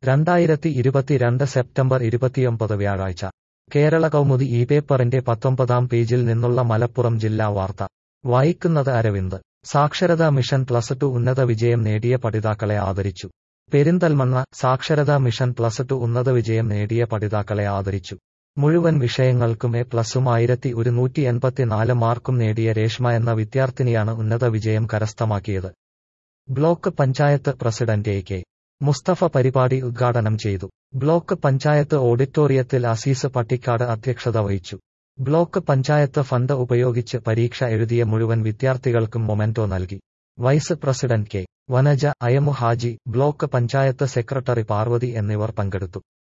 രണ്ടായിരത്തി ഇരുപത്തിരണ്ട് സെപ്റ്റംബർ ഇരുപത്തിയൊമ്പത് വ്യാഴാഴ്ച കേരള കൗമുദി ഈ പേപ്പറിന്റെ പത്തൊമ്പതാം പേജിൽ നിന്നുള്ള മലപ്പുറം ജില്ലാ വാർത്ത വായിക്കുന്നത് അരവിന്ദ് സാക്ഷരതാ മിഷൻ പ്ലസ് ടു ഉന്നത വിജയം നേടിയ പഠിതാക്കളെ ആദരിച്ചു പെരിന്തൽമണ്ണ സാക്ഷരതാ മിഷൻ പ്ലസ് ടു ഉന്നത വിജയം നേടിയ പഠിതാക്കളെ ആദരിച്ചു മുഴുവൻ വിഷയങ്ങൾക്കും എ പ്ലസും ആയിരത്തി ഒരുന്നൂറ്റി എൺപത്തിനാല് മാർക്കും നേടിയ രേഷ്മ എന്ന വിദ്യാർത്ഥിനിയാണ് ഉന്നത വിജയം കരസ്ഥമാക്കിയത് block panchayat president A K Musthafa പരിപാടി ഉദ്ഘാടനം ചെയ്തു ബ്ലോക്ക് പഞ്ചായത്ത് ഓഡിറ്റോറിയത്തിൽ അസീസ് പട്ടിക്കാട് അധ്യക്ഷത വഹിച്ചു ബ്ലോക്ക് പഞ്ചായത്ത് ഫണ്ട് ഉപയോഗിച്ച് പരീക്ഷ എഴുതിയ മുഴുവൻ വിദ്യാർത്ഥികൾക്കും മൊമെന്റോ നൽകി vice president K Vanaja Ayamu Haji block panchayat secretary Parvathy എന്നിവർ പങ്കെടുത്തു